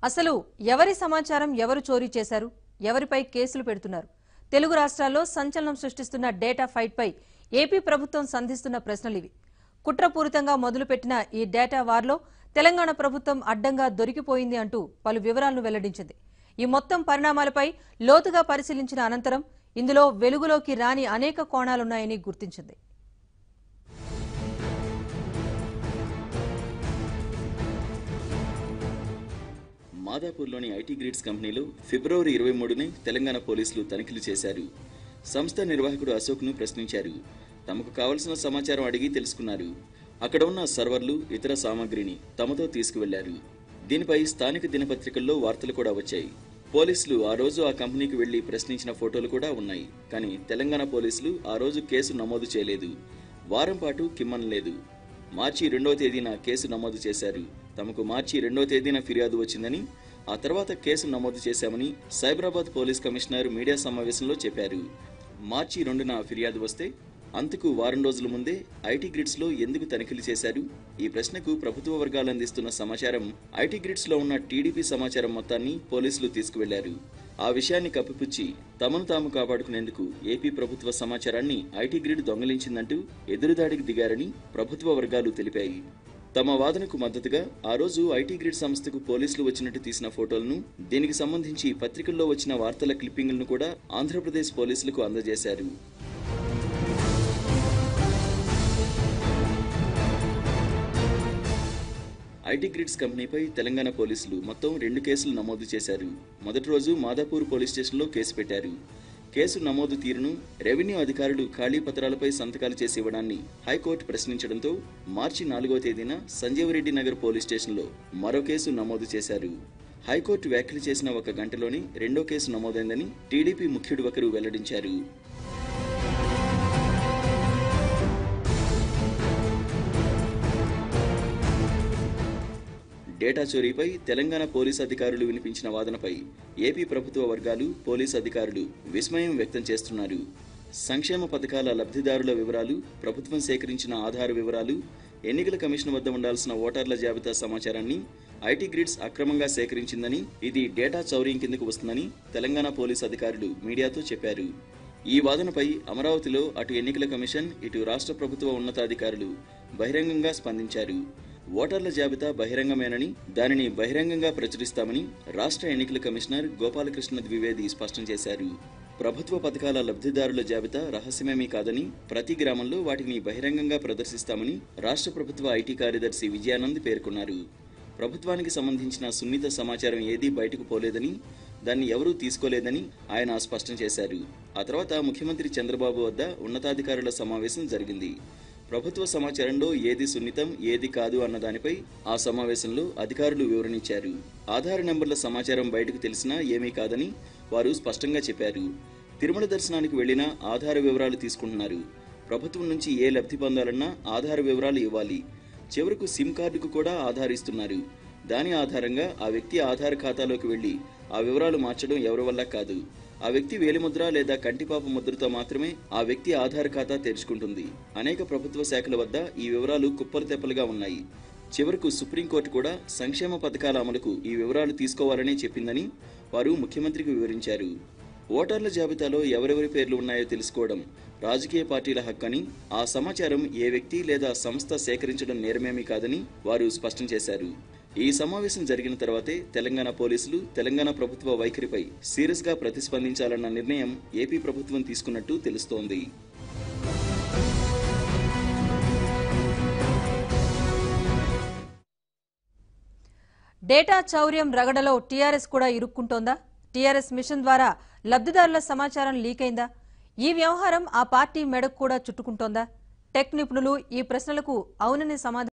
అసలు ఎవరి సమాచారం ఎవరు చోరీ చేశారు ఎవరిపై కేసులు పెడుతున్నారు తెలుగు రాష్ట్రాల్లో సంచలనం సృష్టిస్తున్న డేటా ఫైట్పై ఏపీ ప్రభుత్వం సంధిస్తున్న ప్రశ్నలు ఇవి కుట్రపూరితంగా మొదలుపెట్టిన ఈ డేటా వార్లో తెలంగాణ ప్రభుత్వం అడ్డంగా దొరికిపోయింది అంటూ పలు వివరాలను వెల్లడించింది ఈ మొత్తం పరిణామాలపై లోతుగా పరిశీలించిన అనంతరం ఇందులో వెలుగులోకి రాని అనేక కోణాలున్నాయని గుర్తించింది మాదాపూర్లోని ఐటీ గ్రిడ్స్ కంపెనీలో ఫిబ్రవరి ఇరవై మూడునే తెలంగాణ పోలీసులు తనిఖీలు చేశారు సంస్థ నిర్వాహకుడు అశోక్ను ప్రశ్నించారు తమకు కావలసిన సమాచారం అడిగి తెలుసుకున్నారు అక్కడ ఉన్న సర్వర్లు ఇతర సామాగ్రిని తమతో తీసుకువెళ్లారు దీనిపై స్థానిక దినపత్రికల్లో వార్తలు కూడా వచ్చాయి పోలీసులు ఆ రోజు ఆ కంపెనీకి వెళ్లి ప్రశ్నించిన ఫోటోలు కూడా ఉన్నాయి కానీ తెలంగాణ పోలీసులు ఆ రోజు కేసు నమోదు చేయలేదు వారం పాటు కిమ్మనలేదు మార్చి రెండవ తేదీన కేసు నమోదు చేశారు తమకు మార్చి రెండవ తేదీన ఫిర్యాదు వచ్చిందని ఆ తర్వాత కేసు నమోదు చేశామని సైబరాబాద్ పోలీస్ కమిషనర్ మీడియా సమావేశంలో చెప్పారు మార్చి రెండున ఫిర్యాదు వస్తే అంతకు వారం రోజుల ముందే ఐటీ గ్రిడ్స్ లో ఎందుకు తనిఖీలు చేశారు ఈ ప్రశ్నకు ప్రభుత్వ వర్గాలు అందిస్తున్న సమాచారం ఐటీ గ్రిడ్స్ లో ఉన్న టీడీపీ సమాచారం మొత్తాన్ని పోలీసులు తీసుకువెళ్లారు ఆ విషయాన్ని కప్పిపుచ్చి తమను తాము కాపాడుకునేందుకు ఏపీ ప్రభుత్వ సమాచారాన్ని ఐటీ గ్రిడ్ దొంగిలించిందంటూ ఎదురుదాడికి దిగారని ప్రభుత్వ వర్గాలు తెలిపాయి తమ వాదనకు మద్దతుగా ఆ రోజు ఐటీ గ్రిడ్ సంస్థకు పోలీసులు వచ్చినట్టు తీసిన ఫోటోలను దీనికి సంబంధించి పత్రికల్లో వచ్చిన వార్తల క్లిప్పింగ్లను కూడా ఆంధ్రప్రదేశ్ పోలీసులకు అందజేశారు ఐటీ గ్రిడ్స్ కంపెనీపై తెలంగాణ పోలీసులు మొత్తం రెండు కేసులు నమోదు చేశారు మొదటి రోజు మాదాపూర్ పోలీస్ స్టేషన్లో కేసు పెట్టారు కేసు నమోదు తీరును రెవెన్యూ అధికారులు ఖాళీ పత్రాలపై సంతకాలు చేసి ఇవ్వడాన్ని హైకోర్టు ప్రశ్నించడంతో మార్చి నాలుగో తేదీన సంజీవరెడ్డి నగర్ పోలీస్ స్టేషన్లో మరో కేసు నమోదు చేశారు హైకోర్టు వ్యాఖ్యలు చేసిన ఒక గంటలోనే రెండో కేసు నమోదైందని టీడీపీ ముఖ్యుడు ఒకరు వెల్లడించారు డేటా చోరీపై తెలంగాణ పోలీసు అధికారులు వినిపించిన వాదనపై ఏపీ ప్రభుత్వ వర్గాలు పోలీసు అధికారులు విస్మయం వ్యక్తం చేస్తున్నారు సంక్షేమ పథకాల లబ్ధిదారుల వివరాలు ప్రభుత్వం సేకరించిన ఆధార్ వివరాలు ఎన్నికల కమిషన్ వద్ద ఉండాల్సిన ఓటర్ల జాబితా సమాచారాన్ని ఐటీ గ్రిడ్స్ అక్రమంగా సేకరించిందని ఇది డేటా చౌర్యం కిందకు వస్తుందని తెలంగాణ పోలీసు అధికారులు మీడియాతో చెప్పారు ఈ వాదనపై అమరావతిలో అటు ఎన్నికల కమిషన్ ఇటు రాష్ట్ర ప్రభుత్వ ఉన్నతాధికారులు బహిరంగంగా స్పందించారు ఓటర్ల జాబితా బహిరంగమేనని దానిని బహిరంగంగా ప్రచురిస్తామని రాష్ట్ర ఎన్నికల కమిషనర్ గోపాలకృష్ణ ద్వివేది స్పష్టం చేశారు ప్రభుత్వ పథకాల లబ్ధిదారుల జాబితా రహస్యమేమీ కాదని ప్రతి గ్రామంలో వాటిని బహిరంగంగా ప్రదర్శిస్తామని రాష్ట్ర ప్రభుత్వ ఐటీ కార్యదర్శి విజయానంద్ పేర్కొన్నారు ప్రభుత్వానికి సంబంధించిన సున్నిత సమాచారం ఏదీ బయటకు పోలేదని దాన్ని ఎవరూ తీసుకోలేదని ఆయన స్పష్టం చేశారు ఆ తర్వాత ముఖ్యమంత్రి చంద్రబాబు వద్ద ఉన్నతాధికారుల సమావేశం జరిగింది ప్రభుత్వ సమాచారంలో ఏది సున్నితం ఏది కాదు అన్న దానిపై ఆ సమావేశంలో అధికారులు వివరణించారు ఆధార్ నెంబర్ల సమాచారం బయటకు తెలిసినా ఏమీ కాదని వారు స్పష్టంగా చెప్పారు తిరుమల దర్శనానికి వెళ్లినా ఆధార వివరాలు తీసుకుంటున్నారు ప్రభుత్వం నుంచి ఏ లబ్ధి పొందాలన్నా ఆధార వివరాలు ఇవ్వాలి చివరకు సిమ్ కార్డుకు కూడా ఆధార్ ఇస్తున్నారు దాని ఆధారంగా ఆ వ్యక్తి ఆధార్ ఖాతాలోకి వెళ్లి ఆ వివరాలు మార్చడం ఎవరి వల్ల కాదు ఆ వ్యక్తి వేలిముద్ర లేదా కంటిపాప ముద్రతో మాత్రమే ఆ వ్యక్తి ఆధార్ ఖాతా తెరుచుకుంటుంది అనేక ప్రభుత్వ శాఖల వద్ద ఈ వివరాలు కుప్పలు తెప్పలుగా ఉన్నాయి చివరకు సుప్రీంకోర్టు కూడా సంక్షేమ పథకాల అమలుకు ఈ వివరాలు తీసుకోవాలని చెప్పిందని వారు ముఖ్యమంత్రికి వివరించారు ఓటర్ల జాబితాలో ఎవరెవరి పేర్లు ఉన్నాయో తెలుసుకోవడం రాజకీయ పార్టీల హక్కని ఆ సమాచారం ఏ వ్యక్తి లేదా సంస్థ సేకరించడం నేరమేమీ కాదని వారు స్పష్టం చేశారు ఈ సమావేశం జరిగిన తర్వాతే తెలంగాణ పోలీసులు తెలంగాణ ప్రభుత్వ వైఖరిపై సీరియస్ గా ప్రతిస్పందించాలన్న నిర్ణయం ఏపీ ప్రభుత్వం తీసుకున్నట్టు తెలుస్తోంది డేటా చౌర్యం రగడలో టీఆర్ఎస్ కూడా ఇరుక్కుంటోందా టీఆర్ఎస్ మిషన్ ద్వారా లబ్ధిదారుల సమాచారం లీక్ అయిందా ఈ వ్యవహారం ఆ పార్టీ మెడకు కూడా చుట్టుకుంటోందా టెక్ నిపుణులు ఈ ప్రశ్నలకు అవునని సమాధానం